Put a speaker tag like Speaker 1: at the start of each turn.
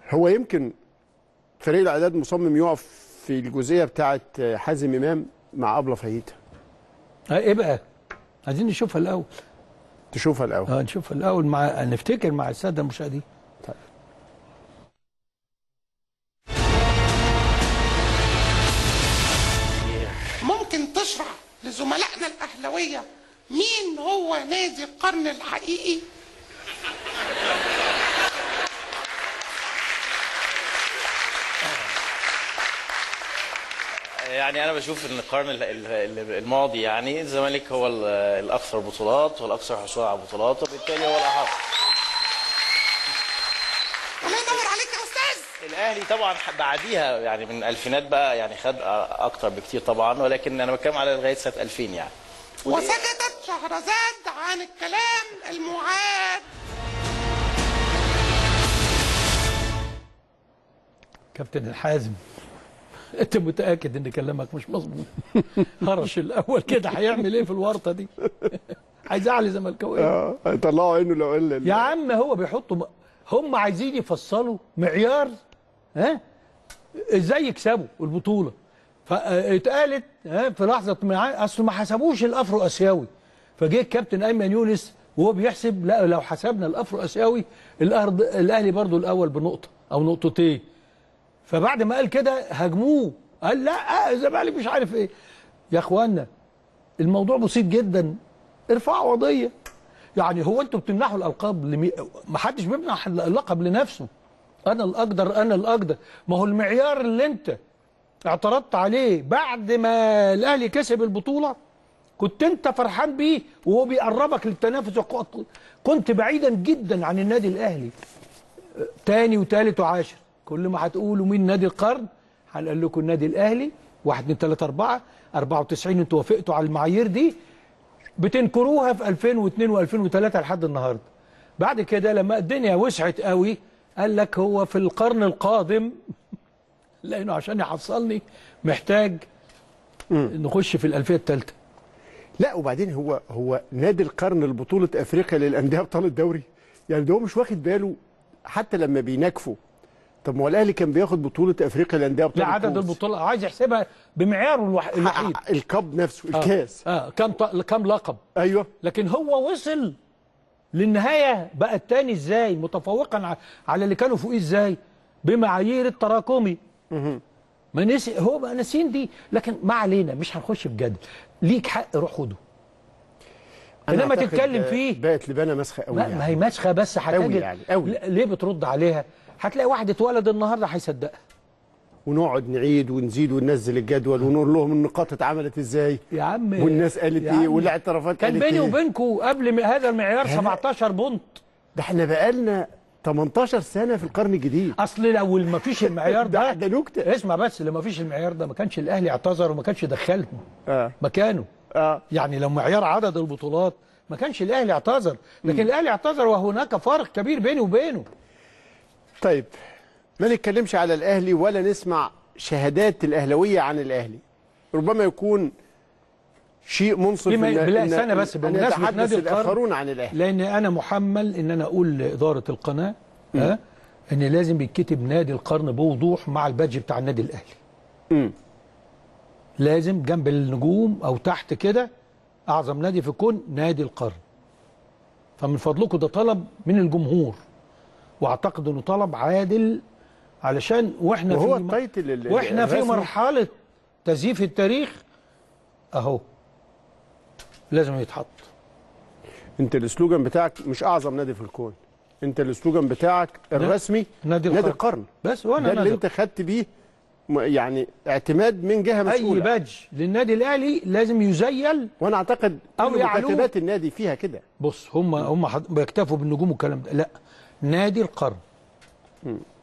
Speaker 1: هو يمكن فريق الاعداد مصمم يقف في الجزئيه بتاعه حازم امام مع ابله فايته
Speaker 2: آه، ايه بقى عايزين نشوفها الاول
Speaker 1: تشوفها الاول
Speaker 2: اه نشوفها الاول مع نفتكر مع الساده المشاهدين
Speaker 3: ممكن تشرح لزملائنا الأهلوية مين هو نادي القرن الحقيقي؟
Speaker 4: يعني انا بشوف ان القرن ال- ال- الماضي يعني الزمالك هو ال- الاكثر بطولات والاكثر حصولا على بطولات وبالتالي هو الاحق
Speaker 3: الله ينور عليك يا أستاذ
Speaker 4: الاهلي طبعا بعديها يعني من الالفينات بقى يعني خد اكتر بكتير طبعا ولكن انا بتكلم على لغايه سنه 2000 يعني
Speaker 3: وسكتت شهرزاد عن الكلام المعاد
Speaker 2: كابتن الحازم انت متاكد ان كلامك مش مظبوط هرش الاول كده هيعمل ايه في الورطه دي هيزعل زملكاويه
Speaker 1: اه طلعوا عينه لو قال
Speaker 2: يا عم هو بيحطوا م- هم عايزين يفصلوا معيار ها ازاي يكسبوا البطوله فاتقالت ها في لحظه معاه اصل ما حسبوش الافرو اسيوي فجه الكابتن ايمن يونس وهو بيحسب لا لو حسبنا الافرو اسيوي الارض الاهلي برضو الاول بنقطه او نقطتين فبعد ما قال كده هاجموه قال لا الزمالك مش عارف ايه يا اخوانا الموضوع بسيط جدا ارفعوا قضيه يعني هو انتوا بتمنحوا الالقاب لمي... ما حدش بيمنح اللقب لنفسه انا الاقدر انا الاقدر ما هو المعيار اللي انت اعترضت عليه بعد ما الاهلي كسب البطوله كنت انت فرحان بيه وهو بيقربك للتنافس وق- كنت بعيدا جدا عن النادي الاهلي تاني وتالت وعاشر كل ما هتقولوا مين نادي القرن هنقول لكم النادي الاهلي 1 2 3 4 94 انتوا وافقتوا على المعايير دي بتنكروها في 2002 و2003 لحد النهارده بعد كده لما الدنيا وسعت قوي قال لك هو في القرن القادم لانه عشان يحصلني محتاج نخش في الالفيه الثالثه
Speaker 1: لا وبعدين هو هو نادي القرن البطولة افريقيا للانديه ابطال الدوري يعني ده هو مش واخد باله حتى لما بيناكفوا طب ما هو الاهلي كان بياخد بطولة افريقيا للانديه ابطال
Speaker 2: لا عدد
Speaker 1: الكؤوس.
Speaker 2: البطولات عايز يحسبها بمعياره الوح- الوحيد
Speaker 1: حقق الكاب نفسه
Speaker 2: آه.
Speaker 1: الكاس
Speaker 2: اه كم ط- كم لقب
Speaker 1: ايوه
Speaker 2: لكن هو وصل للنهايه بقى الثاني ازاي متفوقا ع- على اللي كانوا فوقيه ازاي بمعايير التراكمي ما نسي هو بقى ناسين دي لكن ما علينا مش هنخش في جدل ليك حق روح خده
Speaker 1: أنا
Speaker 2: انما
Speaker 1: أعتقد
Speaker 2: تتكلم
Speaker 1: ده
Speaker 2: فيه
Speaker 1: بقت لبانه مسخه قوي
Speaker 2: ما,
Speaker 1: يعني.
Speaker 2: ما هي مسخه بس
Speaker 1: أوي
Speaker 2: هتجد
Speaker 1: يعني، أوي.
Speaker 2: ل- ليه بترد عليها هتلاقي واحد اتولد النهارده هيصدقها
Speaker 1: ونقعد نعيد ونزيد وننزل الجدول ونقول لهم النقاط اتعملت ازاي
Speaker 2: يا عم
Speaker 1: والناس قالت
Speaker 2: يا
Speaker 1: ايه
Speaker 2: عم،
Speaker 1: والاعترافات
Speaker 2: كان
Speaker 1: قالت
Speaker 2: بيني
Speaker 1: ايه
Speaker 2: وبينكم قبل م- هذا المعيار
Speaker 1: لا.
Speaker 2: 17 بونت
Speaker 1: ده احنا بقالنا 18 سنه في القرن الجديد
Speaker 2: اصل لو ما فيش المعيار
Speaker 1: ده
Speaker 2: ده
Speaker 1: ده نكته
Speaker 2: اسمع بس لو ما فيش المعيار ده ما كانش الاهلي اعتذر وما كانش دخلهم
Speaker 1: اه
Speaker 2: مكانه
Speaker 1: اه
Speaker 2: يعني لو معيار عدد البطولات ما كانش الاهلي اعتذر لكن الاهلي اعتذر وهناك فارق كبير بيني وبينه
Speaker 1: طيب ما نتكلمش على الاهلي ولا نسمع شهادات الاهلاويه عن الاهلي ربما يكون شيء منصف
Speaker 2: بما-
Speaker 1: إن-
Speaker 2: بلا
Speaker 1: إن-
Speaker 2: استنى بس
Speaker 1: أن
Speaker 2: بمناسبة
Speaker 1: يتحدث
Speaker 2: نادي القرن.
Speaker 1: الاخرون عن الاهلي
Speaker 2: لان انا محمل ان انا اقول لاداره القناه ها ان لازم يتكتب نادي القرن بوضوح مع البادج بتاع النادي الاهلي
Speaker 1: امم
Speaker 2: لازم جنب النجوم او تحت كده اعظم نادي في الكون نادي القرن فمن فضلكم ده طلب من الجمهور واعتقد انه طلب عادل علشان واحنا
Speaker 1: وهو
Speaker 2: في
Speaker 1: التايتل ال-
Speaker 2: واحنا في
Speaker 1: الرسمي.
Speaker 2: مرحله تزييف التاريخ اهو لازم يتحط
Speaker 1: انت السلوجان بتاعك مش اعظم نادي في الكون انت السلوجان بتاعك الرسمي
Speaker 2: نادي
Speaker 1: نادي
Speaker 2: القرن.
Speaker 1: القرن
Speaker 2: بس وانا
Speaker 1: ده اللي
Speaker 2: نادي
Speaker 1: انت خدت بيه م- يعني اعتماد من جهه
Speaker 2: اي
Speaker 1: مسؤوله
Speaker 2: بادج للنادي الاهلي لازم يزيل
Speaker 1: وانا اعتقد
Speaker 2: أو
Speaker 1: كل
Speaker 2: يعلوه.
Speaker 1: مكاتبات النادي فيها كده
Speaker 2: بص هم هم حد- بيكتفوا بالنجوم والكلام ده لا نادي القرن